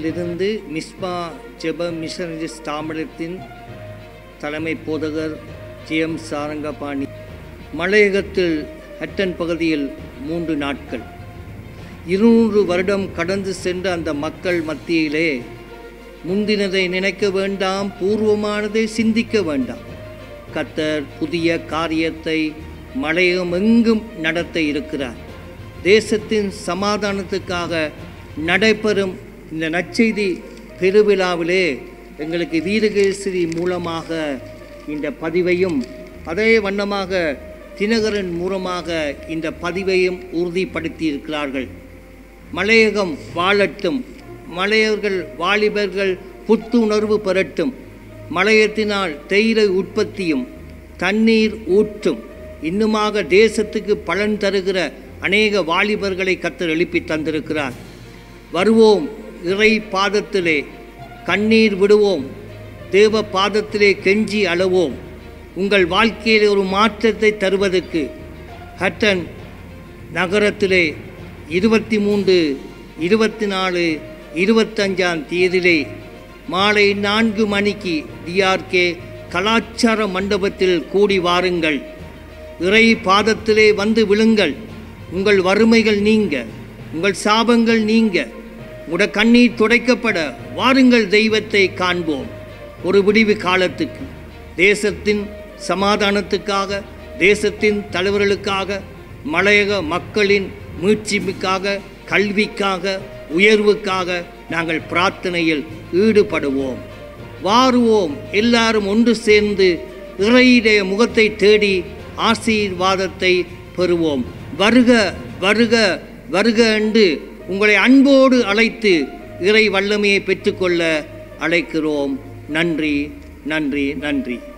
மலையகத்திலிருந்து மிஸ்பா ஜெப மிஷனரிஸ் தாமிரத்தின் தலைமை போதகர் ஜி எம் சாரங்கபாணி மலையகத்தில் ஹட்டன் பகுதியில் மூன்று நாட்கள் இருநூறு வருடம் கடந்து சென்ற அந்த மக்கள் மத்தியிலே முந்தினதை நினைக்க வேண்டாம் பூர்வமானதை சிந்திக்க வேண்டாம் கத்தர் புதிய காரியத்தை மலையகம் எங்கும் நடத்த இருக்கிறார் தேசத்தின் சமாதானத்துக்காக நடைபெறும் இந்த நற்செய்தி பெருவிழாவிலே எங்களுக்கு வீரகேசரி மூலமாக இந்த பதிவையும் அதே வண்ணமாக தினகரன் மூலமாக இந்த பதிவையும் உறுதிப்படுத்தி இருக்கிறார்கள் மலையகம் வாழட்டும் மலையர்கள் வாலிபர்கள் புத்துணர்வு பெறட்டும் மலையத்தினால் தேயிலை உற்பத்தியும் தண்ணீர் ஊற்றும் இன்னுமாக தேசத்துக்கு பலன் தருகிற அநேக வாலிபர்களை கத்தர் எழுப்பி தந்திருக்கிறார் வருவோம் இறை பாதத்திலே கண்ணீர் விடுவோம் தேவ பாதத்திலே கெஞ்சி அளவோம் உங்கள் வாழ்க்கையில் ஒரு மாற்றத்தை தருவதற்கு ஹட்டன் நகரத்திலே இருபத்தி மூன்று இருபத்தி நாலு இருபத்தஞ்சாம் தேதியிலே மாலை நான்கு மணிக்கு டிஆர்கே கலாச்சார மண்டபத்தில் கூடி வாருங்கள் இறை பாதத்திலே வந்து விழுங்கள் உங்கள் வறுமைகள் நீங்க உங்கள் சாபங்கள் நீங்க உங்களோட கண்ணீர் துடைக்கப்பட வாருங்கள் தெய்வத்தை காண்போம் ஒரு விடிவு காலத்துக்கு தேசத்தின் சமாதானத்துக்காக தேசத்தின் தலைவர்களுக்காக மலையக மக்களின் மீட்சிக்காக கல்விக்காக உயர்வுக்காக நாங்கள் பிரார்த்தனையில் ஈடுபடுவோம் வாருவோம் எல்லாரும் ஒன்று சேர்ந்து இறையுடைய முகத்தை தேடி ஆசீர்வாதத்தை பெறுவோம் வருக வருக வருக என்று உங்களை அன்போடு அழைத்து இறை வல்லமையை பெற்றுக்கொள்ள அழைக்கிறோம் நன்றி நன்றி நன்றி